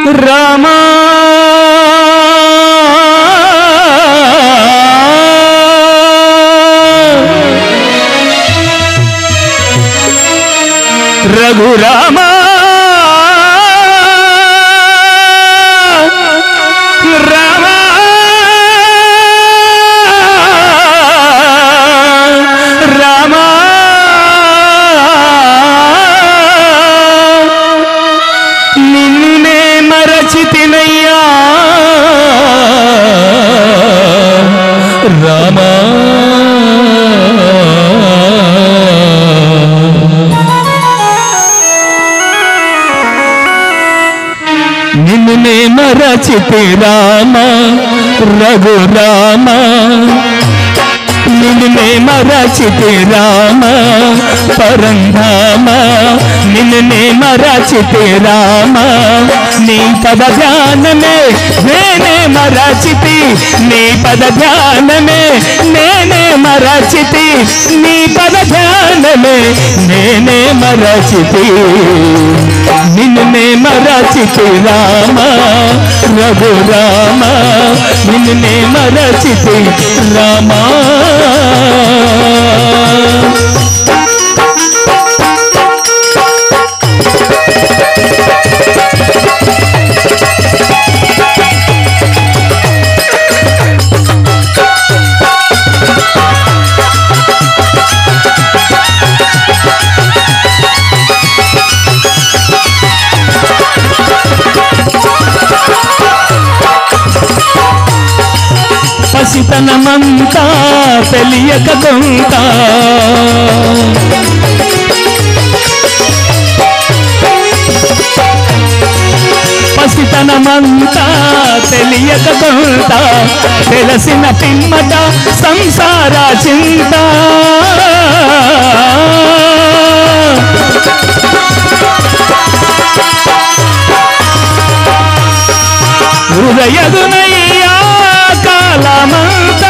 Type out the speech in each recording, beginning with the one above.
రామా రఘురామా రామా రామా నిన్నే మరచితినయ్యా రామా నిన్నే మరచితి రామ రఘురామ నిన్నే మరచితి రామ పరంధామ నిన్నే మరచితి రామ నీ పద ధ్యానమే నేనే మరచితి నీ పద ధ్యానమే నేనే మరచితి నీ పద ధ్యానమే నేనే మరచితి నిన్నే మరచితి రామ రఘురామ నిన్నే మరచితి రామా పసితనమంతా తెలియక కొంత పసితనమంతా తెలియక కొంత తెలిసిన పిమ్మట సంసార చింత హృదయదునయ్యా కాలమంతా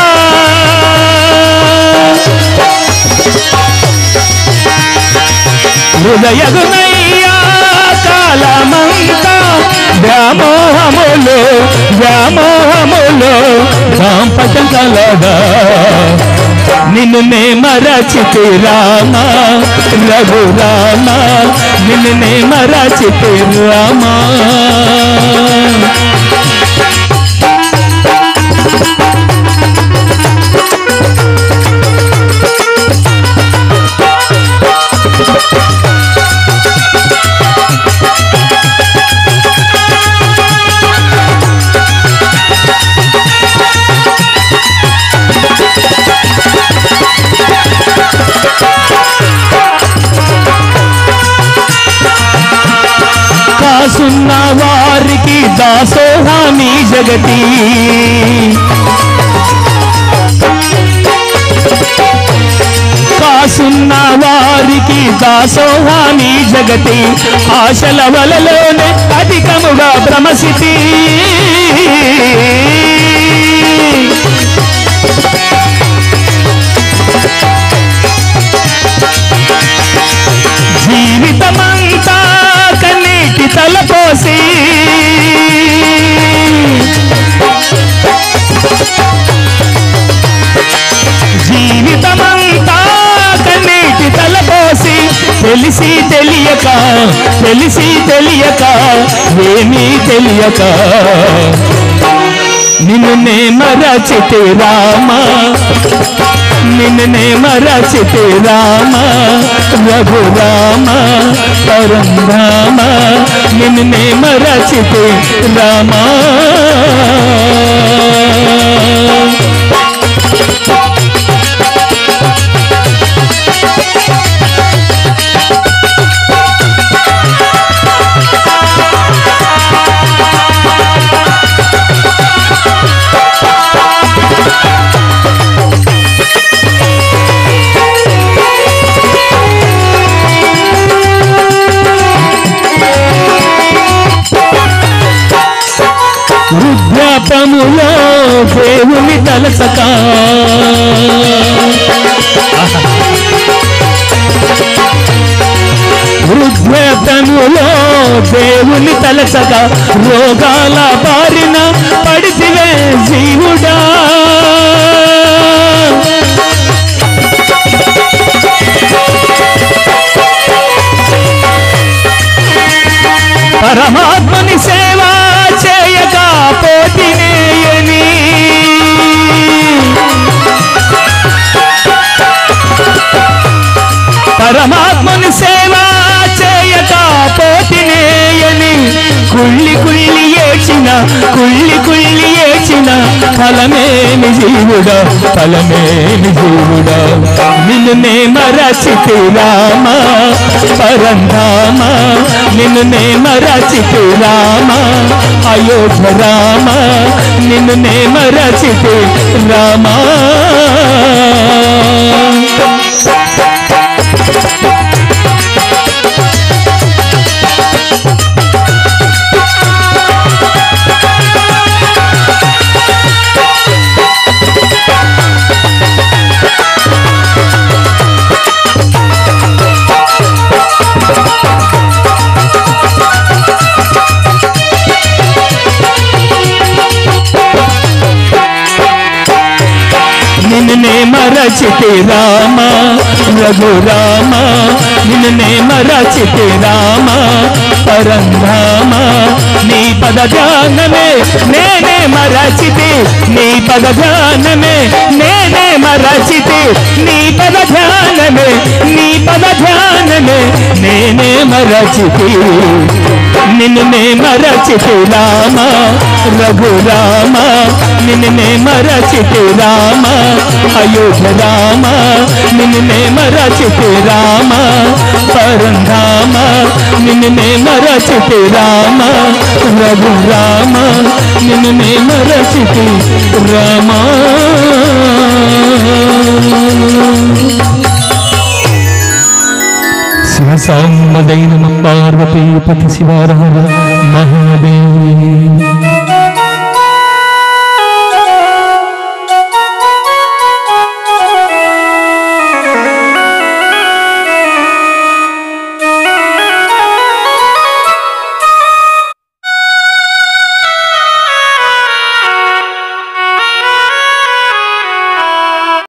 హృదయదునయ్యా కాలమంతా వ్యామోహములు వ్యామోహములు దాంపత్యం కలదా నిన్ను నే మరచితి రామ రఘురామ నిన్ను నే మరచితి రామా కాసున్న వారికి దాసోహామి జగతి కాసున్న వారికి దాసోహామి జగతి ఆశల వలలోనే అధికముగా భ్రమసితి జీవితమంతా కన్నీటి తలపోసి జీవితమంతా కన్నీటి తలపోసి తెలిసి తెలియక తెలిసి తెలియక ఏమీ తెలియక నిన్నే మరచితి రామ నిన్నే మరచితి రామ రఘురామ పరం రామ నిన్నే మరచితి రామా వృద్ధాపములో దేవుని తలసక వృద్ధాపములో కష్టములో దేవుని తలసగా రోగాల బారిన పడితివే జీవుడా పరమాత్మని సేవ చేయక పోతినేయని పరమాత్మని సేవ చేయక పోతినేయని కుళ్ళి కుళ్ళి ఏచిన కుళ్ళి కుళ్ళి ఏచిన ఫలమేమి జీవుడా ఫలమేమి జీవుడా నిన్ను నే మరచితి రామ పరంధామ నిన్ను నే మరచితి రామ అయోధ్య రామ నిన్ను నే మరచితి రామా నిన్నే మరచితే రామ రఘురామ నిన్నే మరచితే రామ పరంధామ నీ పద ధ్యానమే నేనే మరచితే నీ పద ధ్యానమే నేనే మరచితే నీ పద ధ్యానమే నీ పద ధ్యానమే నేనే మరచితే నిన్నే మరచితే రామ రఘురామ నిన్నే మరచితే రామ అయోధ్య రామ నిన్నే మరచితే రామ పరంధామ నిన్నే మరచితే రామ రఘురామ నిన్నే మరచితే రామ శివ సాంబదైన పార్వతీపతి శివారామ మహాదేవి